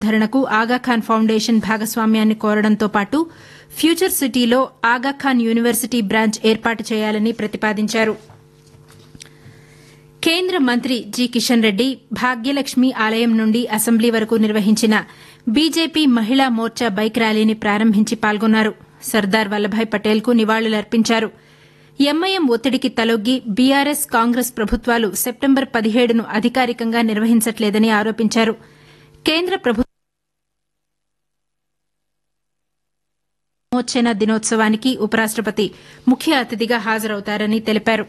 ధరణకు Aga Khan foundation భాగస్వామ్యాన్ని కోరడంతో పాటు future సిటీలో ఆగాఖాన్ యూనివర్సిటీ బ్రాంచ్ ఏర్పాటు చేయాలని ప్రతిపాదించారు కేంద్ర మంత్రి జి కిషన్ రెడ్డి భాగ్యలక్ష్మి ఆలయం నుండి అసెంబ్లీ వరకు నిర్వహించిన బీజేపీ మహిళా మోర్చా బైక్ ర్యాలీని ప్రారంభించి పాల్గొన్నారు సర్దార్ వల్లభాయ్ పటేల్కు నివాళులర్పించారు ఎంఐఎం ఒత్తిడికి తలొగ్గి బీఆర్ఎస్ కాంగ్రెస్ ప్రభుత్వాలు సెప్టెంబర్ పదిహేడును అధికారికంగా నిర్వహించట్లేదని ఆరోపించారు కేంద్ర ప్రభుత్వం విమోచన దినోత్సవానికి ఉపరాష్టపతి ముఖ్య అతిథిగా హాజరవుతారని తెలిపారు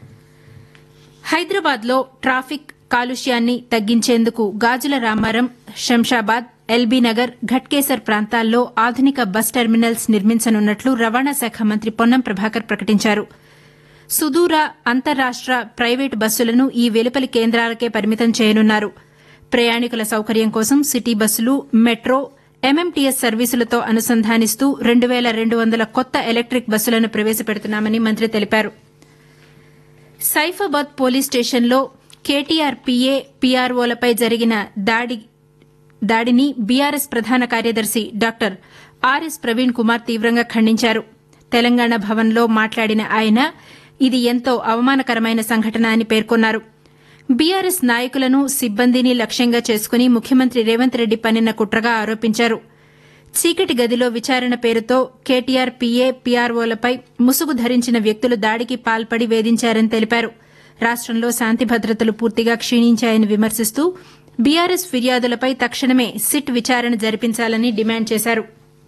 హైదరాబాద్లో ట్రాఫిక్ కాలుష్యాన్ని తగ్గించేందుకు గాజుల రామారం శంషాబాద్ ఎల్బీ నగర్ ఘట్కేసర్ ప్రాంతాల్లో ఆధునిక బస్ టెర్మినల్స్ నిర్మించనున్నట్లు రవాణా శాఖ మంత్రి పొన్నం ప్రభాకర్ ప్రకటించారు సుదూర అంతర్రాష్ట ప్రైవేటు బస్సులను ఈ వెలుపలి కేంద్రాలకే పరిమితం చేయనున్నారు ప్రయాణికుల సౌకర్యం కోసం సిటీ బస్సులు మెట్రో ఎంఎంటీఎస్ సర్వీసులతో అనుసంధానిస్తూ రెండు వేల రెండు వందల కొత్త ఎలక్టిక్ బస్సులను ప్రవేశపెడుతున్నామని మంత్రి తెలిపారు సైఫాబాద్ పోలీస్ స్టేషన్లో కేటీఆర్ పీఏ పీఆర్ఓలపై జరిగిన దాడి దాడిని బీఆర్ఎస్ ప్రధాన కార్యదర్శి డాక్టర్ ఆర్ఎస్ ప్రవీణ్ కుమార్ తీవ్రంగా ఖండించారు తెలంగాణ భవన్లో మాట్లాడిన ఆయన ఇది ఎంతో అవమానకరమైన సంఘటన అని పేర్కొన్నారు బీఆర్ఎస్ నాయకులను సిబ్బందిని లక్ష్యంగా చేసుకుని ముఖ్యమంత్రి రేవంత్ రెడ్డి పనిన కుట్రగా ఆరోపించారు చీకటి గదిలో విచారణ పేరుతో కేటీఆర్ పీఏ పీఆర్ఓలపై ముసుగు ధరించిన వ్యక్తులు దాడికి పాల్పడి వేధించారని తెలిపారు రాష్టంలో శాంతి భద్రతలు పూర్తిగా క్షీణించాయని విమర్శిస్తూ బీఆర్ఎస్ ఫిర్యాదులపై తక్షణమే సిట్ విచారణ జరిపించాలని డిమాండ్ చేశారు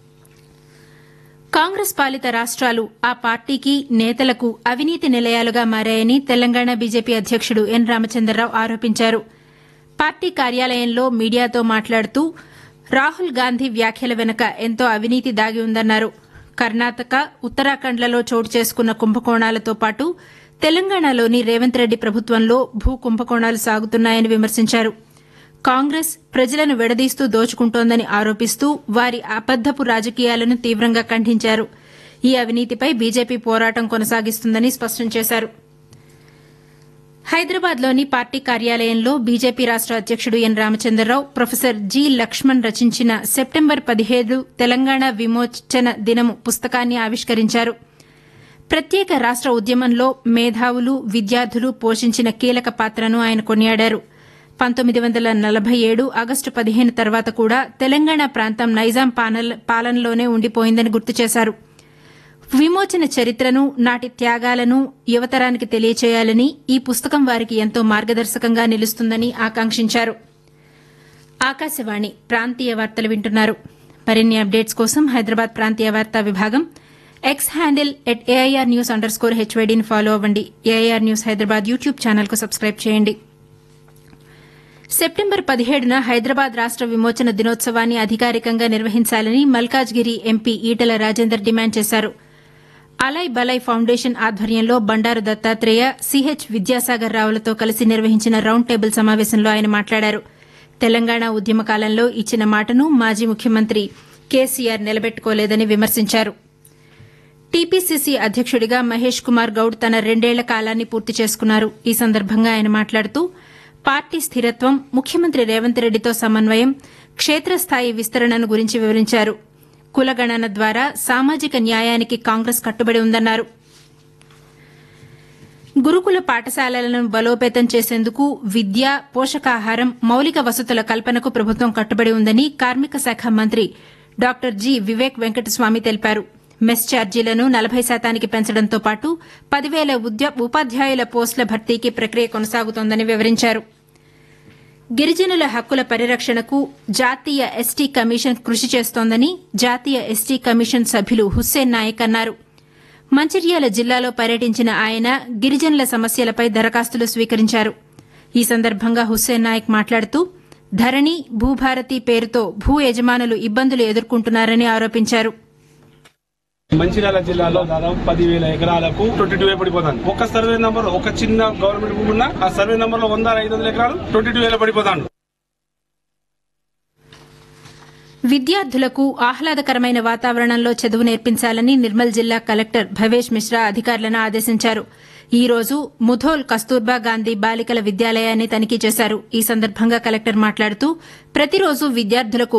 కాంగ్రెస్ పాలిత రాష్ట్రాలు ఆ పార్టీకి నేతలకు అవినీతి నిలయాలుగా మారాయని తెలంగాణ బీజేపీ అధ్యకుడు ఎన్ రామచంద్రరావు ఆరోపించారు పార్టీ కార్యాలయంలో మీడియాతో మాట్లాడుతూ రాహుల్ గాంధీ వ్యాఖ్యల వెనుక ఎంతో అవినీతి దాగి ఉందన్నారు కర్ణాటక ఉత్తరాఖండ్లలో చోటు చేసుకున్న కుంభకోణాలతో పాటు తెలంగాణలోని రేవంత్ రెడ్డి ప్రభుత్వంలో భూ కుంభకోణాలు సాగుతున్నాయని విమర్శించారు కాంగ్రెస్ ప్రజలను విడదీస్తూ దోచుకుంటోందని ఆరోపిస్తూ వారి అబద్దపు రాజకీయాలను తీవ్రంగా ఖండించారు ఈ అవినీతిపై బీజేపీ పోరాటం కొనసాగిస్తుందని స్పష్టం చేశారు హైదరాబాద్లోని పార్టీ కార్యాలయంలో బీజేపీ రాష్ట అధ్యకుడు N Ramachandrarao professor G Laxman రచించిన సెప్టెంబర్ పదిహేడు తెలంగాణ విమోచన దినము పుస్తకాన్ని ఆవిష్కరించారు ప్రత్యేక రాష్ట ఉద్యమంలో మేధావులు విద్యార్థులు పోషించిన కీలక పాత్రను ఆయన కొనియాడారు పంతొమ్మిది వందల నలభై ఏడు ఆగస్టు పదిహేను తర్వాత కూడా తెలంగాణ ప్రాంతం నైజాం పాలనలోనే ఉండిపోయిందని గుర్తు చేశారు విమోచన చరిత్రను నాటి త్యాగాలను యువతరానికి తెలియచేయాలని ఈ పుస్తకం వారికి ఎంతో మార్గదర్శకంగా నిలుస్తుందని ఆకాంక్షించారు ఆకాశవాణి ప్రాంతీయ వార్తలు వింటున్నారు మరిన్ని అప్డేట్స్ కోసం హైదరాబాద్ ప్రాంతీయ వార్తా విభాగం X handle at AIR news underscore హెచ్వైడీని ఫాలో అవ్వండి ఏఐఆర్ న్యూస్ హైదరాబాద్ యూట్యూబ్ ఛానల్కు సబ్స్క్రైబ్ చేయండి సెప్టెంబర్ పదిహేడున హైదరాబాద్ రాష్ట విమోచన దినోత్సవాన్ని అధికారికంగా నిర్వహించాలని మల్కాజ్గిరి ఎంపీ ఈటల రాజేందర్ డిమాండ్ చేశారు అలై బలై ఫౌండేషన్ ఆధ్వర్యంలో బండారు దత్తాత్రేయ సిహెచ్ విద్యాసాగర్ రావులతో కలిసి నిర్వహించిన రౌండ్ టేబుల్ సమావేశంలో ఆయన మాట్లాడారు తెలంగాణ ఉద్యమ కాలంలో ఇచ్చిన మాటను మాజీ ముఖ్యమంత్రి కేసీఆర్ నిలబెట్టుకోలేదని విమర్శించారు టీపీసీసీ అధ్యకుడిగా మహేష్ కుమార్ గౌడ్ తన రెండేళ్ల కాలాన్ని పూర్తి చేసుకున్నారు ఈ సందర్భంగా ఆయన మాట్లాడుతూ పార్టీ స్థిరత్వం ముఖ్యమంత్రి రేవంత్ రెడ్డితో సమన్వయం క్షేత్రస్థాయి విస్తరణను గురించి వివరించారు కులగణన ద్వారా సామాజిక న్యాయానికి కాంగ్రెస్ కట్టుబడి ఉందన్నారు గురుకుల పాఠశాలలను బలోపేతం చేసేందుకు విద్య పోషకాహారం మౌలిక వసతుల కల్పనకు ప్రభుత్వం కట్టుబడి ఉందని కార్మిక శాఖ మంత్రి డాక్టర్ జి వివేక్ వెంకటస్వామి తెలిపారు మెస్ ఛార్జీలను నలభై శాతానికి పెంచడంతో పాటు పదివేల ఉపాధ్యాయుల పోస్టుల భర్తీకి ప్రక్రియ కొనసాగుతోందని వివరించారు గిరిజనుల హక్కుల పరిరక్షణకు జాతీయ ఎస్టీ కమిషన్ కృషి చేస్తోందని జాతీయ ఎస్టీ కమిషన్ సభ్యులు హుస్సేన్ నాయక్ అన్నారు మంచిర్యాల జిల్లాలో పర్యటించిన ఆయన గిరిజనుల సమస్యలపై దరఖాస్తులు స్వీకరించారు ఈ సందర్భంగా హుస్సేన్ నాయక్ మాట్లాడుతూ ధరణి భూభారతి పేరుతో భూ యజమానులు ఇబ్బందులు ఎదుర్కొంటున్నారని ఆరోపించారు మంచిర్యాల జిల్లాలో దాదాపు పదివేల ఎకరాలకు ట్వంటీ టూ పడిపోతాను ఒక సర్వే నంబర్ ఒక చిన్న గవర్నమెంట్ భూమి ఉన్న ఆ సర్వే నంబర్ లో వంద ఐదు వందల ఎకరాలు ట్వంటీ టూ వేల పడిపోతాను విద్యార్థులకు ఆహ్లాదకరమైన వాతావరణంలో చదువు నేర్పించాలని నిర్మల్ జిల్లా కలెక్టర్ భవేష్ మిశ్రా అధికారులను ఆదేశించారు ఈ రోజు ముధోల్ కస్తూర్బా గాంధీ బాలికల విద్యాలయాన్ని తనిఖీ చేశారు ఈ సందర్భంగా కలెక్టర్ మాట్లాడుతూ ప్రతిరోజు విద్యార్థులకు